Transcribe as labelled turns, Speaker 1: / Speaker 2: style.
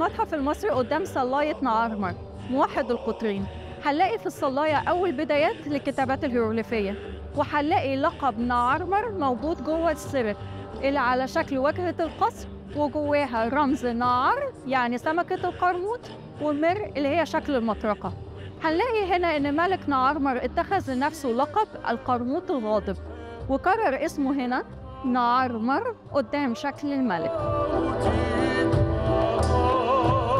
Speaker 1: المتحف المصري قدام صلاية نعرمر موحد القطرين هنلاقي في الصلاية أول بدايات للكتابات الهيروغليفية وهنلاقي لقب نعرمر موجود جوه السرب اللي على شكل واجهة القصر وجواها رمز نعر يعني سمكة القرموط ومر اللي هي شكل المطرقة هنلاقي هنا إن ملك نعرمر اتخذ لنفسه لقب القرموط الغاضب وكرر اسمه هنا نعرمر قدام شكل الملك